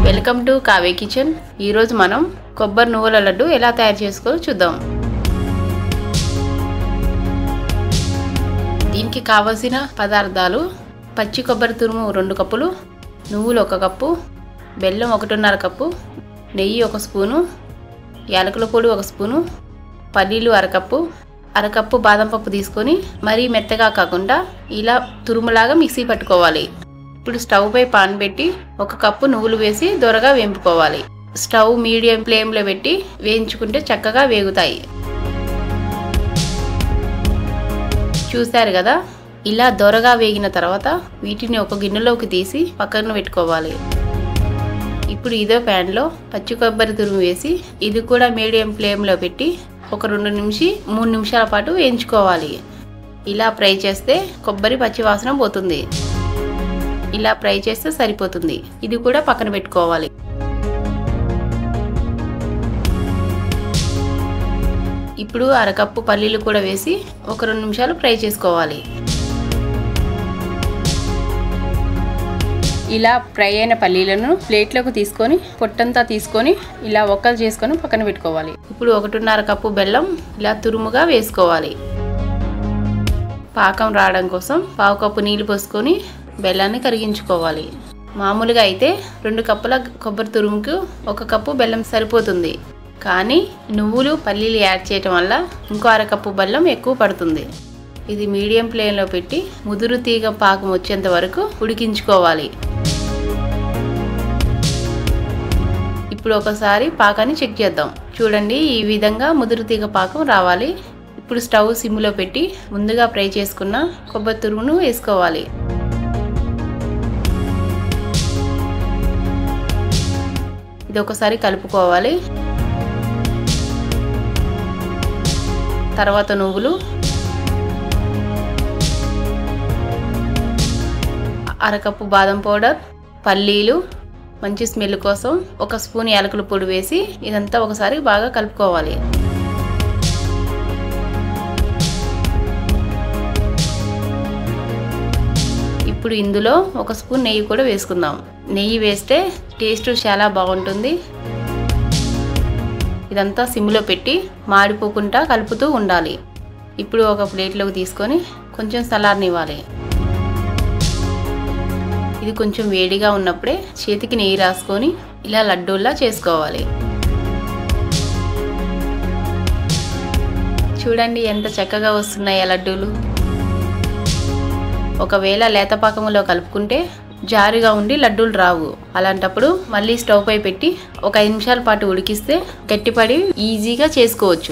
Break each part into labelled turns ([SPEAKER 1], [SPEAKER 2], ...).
[SPEAKER 1] welcome to కావే kitchen ఈరోజు మనం కొబ్బరి నువ్వుల లడ్డు ఎలా తయారు చేసుకోవాలో చూద్దాం దీనికి కావలసిన పదార్థాలు పచ్చి కొబ్బరి తురుము రెండు కప్పులు నువ్వులు ఒక కప్పు బెల్లం ఒకటిన్నర కప్పు నెయ్యి ఒక స్పూను యాలకుల పొడి ఒక స్పూను పల్లీలు అరకప్పు అరకప్పు బాదం పప్పు తీసుకొని మరీ మెత్తగా కాకుండా ఇలా తురుములాగా మిక్సీ పట్టుకోవాలి ఇప్పుడు స్టవ్ పై పాన్ పెట్టి ఒక కప్పు నువ్వులు వేసి దొరగా వేంపుకోవాలి స్టవ్ మీడియం ఫ్లేమ్లో పెట్టి వేయించుకుంటే చక్కగా వేగుతాయి చూశారు కదా ఇలా దొరగా వేగిన తర్వాత వీటిని ఒక గిన్నెలోకి తీసి పక్కన పెట్టుకోవాలి ఇప్పుడు ఇదే ప్యాన్లో పచ్చి కొబ్బరి తురుము వేసి ఇది కూడా మీడియం ఫ్లేమ్లో పెట్టి ఒక రెండు నిమిషం మూడు నిమిషాల పాటు వేయించుకోవాలి ఇలా ఫ్రై చేస్తే కొబ్బరి పచ్చి వాసన పోతుంది ఇలా ఫ్రై చేస్తే సరిపోతుంది ఇది కూడా పక్కన పెట్టుకోవాలి ఇప్పుడు అరకప్పు పల్లీలు కూడా వేసి ఒక రెండు నిమిషాలు ఫ్రై చేసుకోవాలి ఇలా ఫ్రై అయిన పల్లీలను ప్లేట్లోకి తీసుకొని పొట్టంతా తీసుకొని ఇలా ఒక్కలు చేసుకొని పక్కన పెట్టుకోవాలి ఇప్పుడు ఒకటిన్నర కప్పు బెల్లం ఇలా తురుముగా వేసుకోవాలి పాకం రావడం కోసం పావు కప్పు నీళ్లు పోసుకొని బెల్లాన్ని కరిగించుకోవాలి మామూలుగా అయితే రెండు కప్పుల కొబ్బరి తురుముకు ఒక కప్పు బెల్లం సరిపోతుంది కానీ నువ్వులు పల్లీలు యాడ్ చేయటం వల్ల ఇంకో అరకప్పు బెల్లం ఎక్కువ పడుతుంది ఇది మీడియం ఫ్లేమ్లో పెట్టి ముదురు తీగ పాకం వచ్చేంత వరకు ఉడికించుకోవాలి ఇప్పుడు ఒకసారి పాకాన్ని చెక్ చేద్దాం చూడండి ఈ విధంగా ముదురు తీగ పాకం రావాలి ఇప్పుడు స్టవ్ సిమ్లో పెట్టి ముందుగా ఫ్రై చేసుకున్న కొబ్బరి తురుగును వేసుకోవాలి ఇది ఒకసారి కలుపుకోవాలి తర్వాత నువ్వులు అరకప్పు బాదం పౌడర్ పల్లీలు మంచి స్మెల్ కోసం ఒక స్పూన్ యాలకుల పొడి వేసి ఇదంతా ఒకసారి బాగా కలుపుకోవాలి ఇప్పుడు ఇందులో ఒక స్పూన్ నెయ్యి కూడా వేసుకుందాం నెయ్యి వేస్తే టేస్ట్ చాలా బాగుంటుంది ఇదంతా సిమ్లో పెట్టి మాడిపోకుండా కలుపుతూ ఉండాలి ఇప్పుడు ఒక ప్లేట్లోకి తీసుకొని కొంచెం సలార్నివ్వాలి ఇది కొంచెం వేడిగా ఉన్నప్పుడే చేతికి నెయ్యి రాసుకొని ఇలా లడ్డూల్లా చేసుకోవాలి చూడండి ఎంత చక్కగా వస్తున్నాయి ఆ లడ్డూలు ఒకవేళ లేతపాకములో కలుపుకుంటే జారుగా ఉండి లడ్డూలు రావు అలాంటప్పుడు మళ్ళీ స్టవ్ పై పెట్టి ఒక ఐదు నిమిషాల పాటు ఉడికిస్తే గట్టిపడి ఈజీగా చేసుకోవచ్చు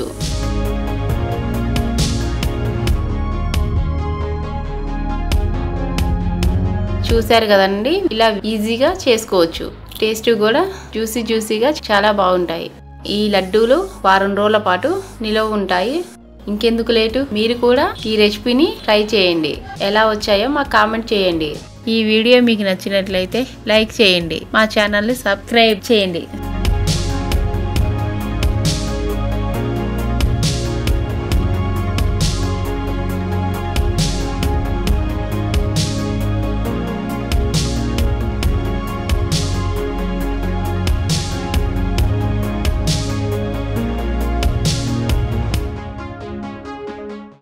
[SPEAKER 1] చూశారు కదండి ఇలా ఈజీగా చేసుకోవచ్చు టేస్ట్ కూడా జ్యూసీ జ్యూసీగా చాలా బాగుంటాయి ఈ లడ్డూలు వారం రోజుల పాటు నిలవ ఉంటాయి ఇంకెందుకు లేటు మీరు కూడా ఈ రెసిపీని ట్రై చేయండి ఎలా వచ్చాయో మాకు కామెంట్ చేయండి ఈ వీడియో మీకు నచ్చినట్లయితే లైక్ చేయండి మా ఛానల్ని సబ్స్క్రైబ్ చేయండి